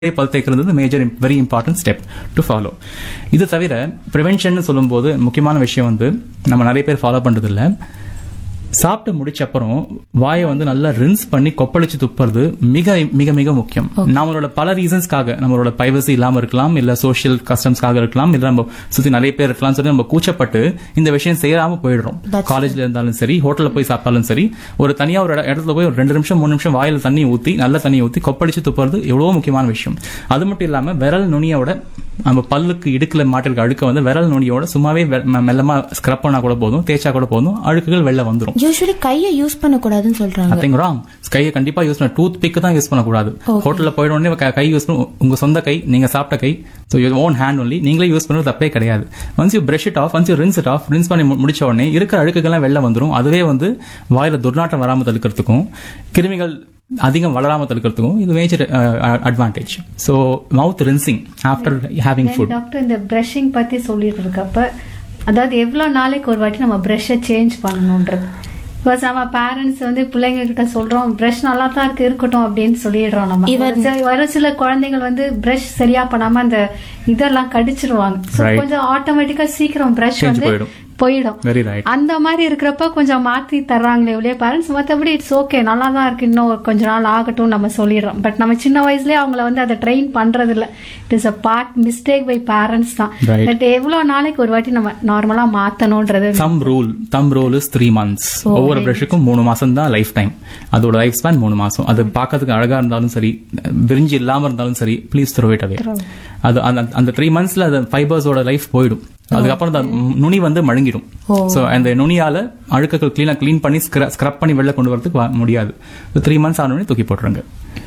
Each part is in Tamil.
பல் தேய்க்கிறது major very important step to follow இது தவிர ப்ரிவென்ஷன் சொல்லும்போது முக்கியமான விஷயம் வந்து நம்ம நிறைய பேர் ஃபாலோ பண்றது இல்ல சாப்பிட்டு முடிச்ச அப்புறம் வாயை வந்து நல்லா ரின்ஸ் பண்ணி கொப்பளிச்சு துப்புறது மிக மிக மிக முக்கியம் நம்மளோட பல ரீசன்ஸ்க்காக நம்மளோட பிரைவசி இல்லாம இருக்கலாம் இல்ல சோஷியல் கஸ்டம்ஸ்க்காக இருக்கலாம் இல்ல நம்ம சுத்தி நிறைய பேர் இருக்கலாம் சொல்லி நம்ம கூச்சப்பட்டு இந்த விஷயம் செய்யாம போயிடுறோம் காலேஜ்ல இருந்தாலும் சரி ஹோட்டல்ல போய் சாப்பிட்டாலும் சரி ஒரு தனியா ஒரு இட- இடத்துல போய் ஒரு ரெண்டு நிமிஷம் மூணு நிமிஷம் வாயில தண்ணி ஊத்தி நல்ல தண்ணி ஊத்தி கொப்பளிச்சு துப்புறது எவ்வளவு முக்கியமான விஷயம் அது மட்டும் இல்லாம விரல் நுனியோட நம்ம பல்லுக்கு இடுக்குல மாட்டிருக்க அழுக்க வந்து விரல் நுனியோட சும்மாவே வெ- ம- மெல்லமா ஸ்க்ரப் பண்ணா கூட போதும் தேய்ச்சா கூட போதும் அழுக்குகள் வெளில வந்துரும் யூஸ்வலி கையை யூஸ் பண்ணக்கூடாதுன்னு சொல்றாங்க நத்திங் ராங் கையை கண்டிப்பா யூஸ் பண்ண டூத் பிக் தான் யூஸ் பண்ணக்கூடாது ஹோட்டல்ல போயிட உடனே க- கை யூஸ் பண்ண உங்க சொந்த கை நீங்க சாப்பிட்ட கை so you own hand only நீங்களே யூஸ் பண்ணுறது தப்பே கிடையாது once you brush it off once you rinse it off rinse பண்ணி மு- முடிச்ச உடனே இருக்கிற அழுக்குகள்லாம் வெளில வந்துரும் அதுவே வந்து வாயில துர்நாற்றம் வராம தடுக்கிறதுக்கும் கிருமிகள் அதிகம் வளராம தடுக்கிறதுக்கும் இது major advantage so mouth rinsing after having food doctor இந்த பிரஷிங் பத்தி சொல்லிட்டு இருக்கப்ப அதாவது எவ்வளவு நாளைக்கு ஒரு வாட்டி நம்ம பிரஷ்ஷை சேஞ்ச் பண்ணணுன்றது பிகாஸ் நம்ம பேரண்ட்ஸ் வந்து பிள்ளைங்க கிட்ட சொல்றோம் பிரஷ் நல்லா தான் இருக்கு இருக்கட்டும் அப்படின்னு சொல்லிடுறோம் நம்ம Even- ஒரு சில- ஒரு சில குழந்தைகள் வந்து பிரஷ் சரியா பண்ணாம அந்த இதெல்லாம் கடிச்சிருவாங்க So, Right. கொஞ்சம் ஆட்டோமேட்டிக்கா சீக்கிரம் பிரஷ் Change வந்து போயிடும். போயிடும் வெரி ரைட் அந்த மாதிரி இருக்கிறப்ப கொஞ்சம் மாத்தி தர்றாங்களே ஒழிய பேரண்ட்ஸ் மற்றபடி இட்ஸ் ஓகே நல்லா தான் இருக்கு இன்னும் ஒரு கொஞ்ச நாள் ஆகட்டும் நம்ம சொல்லிடுறோம் பட் நம்ம சின்ன வயசுலயே அவங்கள வந்து அதை ட்ரெயின் பண்றது இல்ல it is a bad mistake by parents தான் Right. பட் எவ்வளவு நாளைக்கு ஒரு வாட்டி நம்ம நார்மலா மாத்தணும்ன்றது thumb rule thumb rule is three months ஒவ்வொரு பிரஷுக்கும் மூணு மாசம் தான் லைஃப் டைம் அதோட லைஃப் ஸ்பேன் மூணு மாசம் அது பார்க்கறதுக்கு அழகா இருந்தாலும் சரி விரிஞ்சு இல்லாம இருந்தாலும் சரி ப்ளீஸ் த்ரோ இட் அவே அது அந்த அந்த த்ரீ மந்த்ஸ்ல அந்த ஃபைபர்ஸோட லைஃப் போயிடும் அதுக்கப்புறம் அந்த நுனி வந்து மழுங்கிடும் சோ அந்த நுனியால அழுக்குகள் கிளீனா க்ளீன் பண்ணி ஸ்க்ரப் பண்ணி வெளில கொண்டு வரதுக்கு வா- முடியாது த்ரீ மந்த்ஸ் ஆனோடனே தூக்கி போட்டுருங்க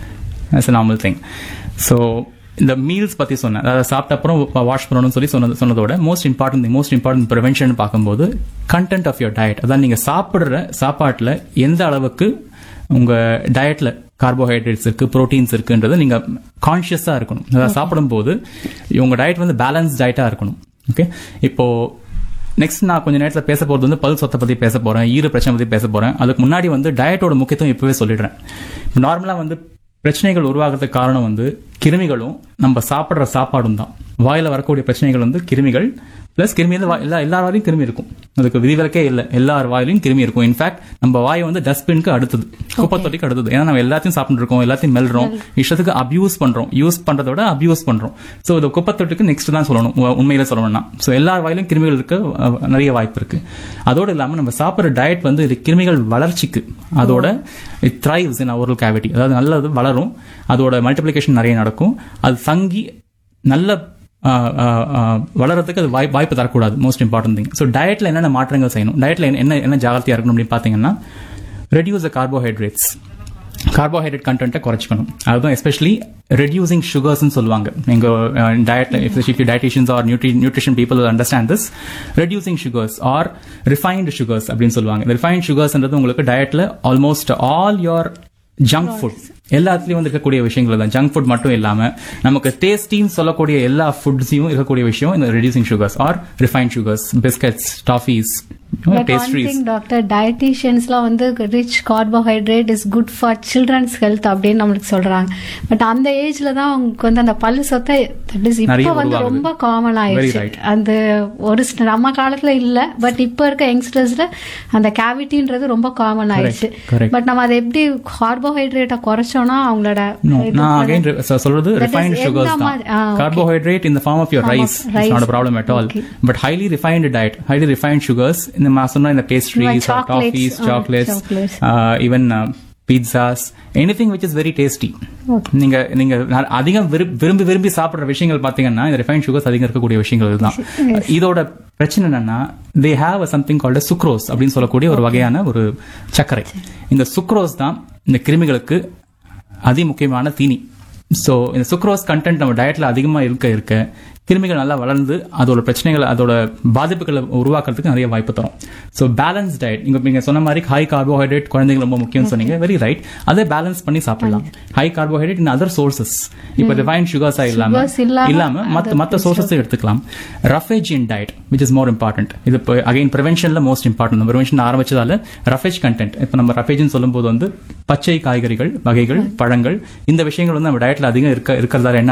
as a normal thing so இந்த மீல்ஸ் பத்தி சொன்னேன் அதாவது சாப்பிட்ட அப்புறம் வாஷ் பண்ணணும்னு சொல்லி சொன்னது சொன்னதோட most important most important prevention பார்க்கும்போது கண்டென்ட் ஆஃப் யோர் டயட் அதான் நீங்க சாப்பிடுற சாப்பாட்டுல எந்த அளவுக்கு உங்க டயட்ல கார்போஹைட்ரேட்ஸ் இருக்கு ப்ரோட்டீன்ஸ் இருக்குன்றது நீங்க கான்சியஸா இருக்கணும் அதாவது சாப்பிடும்போது உங்க டயட் வந்து பேலன்ஸ் டயட்டா இருக்கணும் ஓகே இப்போ நெக்ஸ்ட் நான் கொஞ்ச நேரத்துல பேச போறது வந்து பல் சொத்தை பத்தி பேச போறேன் ஈர பிரச்சனை பத்தி பேச போறேன் அதுக்கு முன்னாடி வந்து டயட்டோட முக்கியத்துவம் இப்பவே சொல்லிடுறேன் நார்மலா வந்து பிரச்சனைகள் உருவாகிறதுக்கு காரணம் வந்து கிருமிகளும் நம்ம சாப்பிடுற சாப்பாடும் தான் வாயில வரக்கூடிய பிரச்சனைகள் வந்து கிருமிகள் பிளஸ் கிருமி வந்து வா- எல்லா எல்லார் வாயிலும் கிருமி இருக்கும் அதுக்கு விதிவிலக்கே இல்லை எல்லார் வாயிலும் கிருமி இருக்கும் இன்ஃபேக்ட் நம்ம வாய் வந்து டஸ்ட்பினுக்கு அடுத்தது குப்பை தொட்டிக்கு அடுத்தது ஏன்னா நம்ம எல்லாத்தையும் சாப்பிட்டு இருக்கோம் எல்லாத்தையும் மெல்றோம் இஷ்டத்துக்கு அபியூஸ் பண்றோம் யூஸ் பண்றதை விட அபியூஸ் பண்றோம் சோ இந்த குப்பை தொட்டிக்கு நெக்ஸ்ட் தான் சொல்லணும் உ- உண்மையில சொல்லணும்னா சோ எல்லார் வாயிலும் கிருமிகள் இருக்க அஹ், நிறைய வாய்ப்பு இருக்கு அதோட இல்லாம நம்ம சாப்பிடுற டயட் வந்து இது கிருமிகள் வளர்ச்சிக்கு அதோட it thrives in oral cavity அதாவது நல்லது வளரும் அதோட மல்டிப்ளிகேஷன் நிறைய நடக்கும் அது தங்கி நல்ல ஆஹ், ஆஹ், ஆஹ், வளர்றதுக்கு அது வாய்- வாய்ப்பு தரக்கூடாது மோஸ்ட் இம்பார்ட்டன்ட் திங் ஸோ டயட்ல என்னென்ன மாற்றங்கள் செய்யணும் டயட்ல என்ன என்ன ஜாகிரதையா இருக்கணும் அப்படின்னு பார்த்தீங்கன்னா ரெடியூஸ் த கார்போஹைட்ரேட்ஸ் கார்போஹைட்ரேட் கண்டென்ட்டை குறைச்சிக்கணும் அதுதான் எஸ்பெஷலி ரெடியூசிங் சுகர்ஸ்னு சொல்லுவாங்க எங்க டயட்ல especially dietitians or nutri nutrition people understand this reducing sugars or refined sugars அப்படின்னு சொல்லுவாங்க இந்த ரிஃபைன்ட் சுகர்ஸ்ன்றது உங்களுக்கு டயட்ல almost all your junk food எல்லாத்துலயும் வந்து இருக்கக்கூடிய விஷயங்கள் தான் ஜங்க் ஃபுட் மட்டும் இல்லாம நமக்கு டேஸ்டின்னு சொல்லக்கூடிய எல்லா ஃபுட்ஸையும் இருக்கக்கூடிய விஷயம் இந்த reducing sugars or refined sugars biscuits toffees pastries doctor டயட்டிஷியன்ஸ்லாம் வந்து rich carbohydrate is good for children's health அப்படின்னு நம்மளுக்கு சொல்றாங்க பட் அந்த ஏஜ்ல தான் அவங்களுக்கு வந்து அந்த பல்லு சொத்தை that is நிறைய இப்போ வந்து உருவாகுது. ரொம்ப காமன் ஆயிடுச்சு Very right. அந்த ஒரு சில நம்ம காலத்துல இல்ல பட் இப்போ இருக்க யங்ஸ்டர்ஸ்ல அந்த கேவிட்டின்றது ரொம்ப காமன் ஆயிடுச்சு correct. பட் நம்ம அதை எப்படி கார்போஹைட்ரேட்டை குறைச்சோம்னா அவங்களோட No, இது நான் பண்ண- அகைன் சொல்றது That is ரிஃபைன்ட் எந்த சுகர்ஸ் தான் மாதிரி- ஆ, okay. Carbohydrate in the form of your Form of rice rice. it's not a problem at all Okay. but highly refined diet highly refined sugars இந்த நான் சொன்ன இந்த pastries or chocolates, toffees ah, chocolates chocolates. uh, even uh, pizzas anything which is very tasty நீங்க நீங்க நா- அதிகம் விரும்பி விரும்பி விரும்பி சாப்பிடுற விஷயங்கள் பாத்தீங்கன்னா இந்த ரிஃபைன் சுகர்ஸ் அதிகம் இருக்கக்கூடிய விஷயங்கள் இதுதான் இதோட பிரச்சனை என்னன்னா they have something called sucrose அப்படின்னு சொல்லக்கூடிய ஒரு வகையான ஒரு சர்க்கரை இந்த சுக்ரோஸ் தான் இந்த கிருமிகளுக்கு அதி முக்கியமான தீனி ஸோ இந்த சுக்ரோஸ் கண்டென்ட் நம்ம டயட்ல அதிகமா இருக்க இருக்க கிருமிகள் நல்லா வளர்ந்து அதோட பிரச்சனைகளை அதோட பாதிப்புகளை உருவாக்குறதுக்கு நிறைய வாய்ப்பு தரும் ஸோ பேலன்ஸ் டயட் நீங்க நீங்க சொன்ன மாதிரி ஹை கார்போஹைட்ரேட் குழந்தைங்க ரொம்ப முக்கியம் சொன்னீங்க வெரி ரைட் அதை பேலன்ஸ் பண்ணி சாப்பிடலாம் high carbohydrate in other sources இப்போ ரிஃபைன் சுகர்ஸா இல்லாம Sugars இல்லாம இல்லாம மத்த மத்த சோர்சஸ் எடுத்துக்கலாம் roughage in diet which is more important இது இப்போ அகைன் ப்ரிவென்ஷன்ல மோஸ்ட் இம்பார்ட்டன்ட் நம்ம ப்ரிவென்ஷன் ஆரம்பிச்சதால ரஃபேஜ் கண்டென்ட் இப்போ நம்ம ரஃபேஜ்னு சொல்லும்போது வந்து பச்சை காய்கறிகள் வகைகள் பழங்கள் இந்த விஷயங்கள் வந்து நம்ம டயட்ல அதிகம் இருக்க இருக்கிறதால என்ன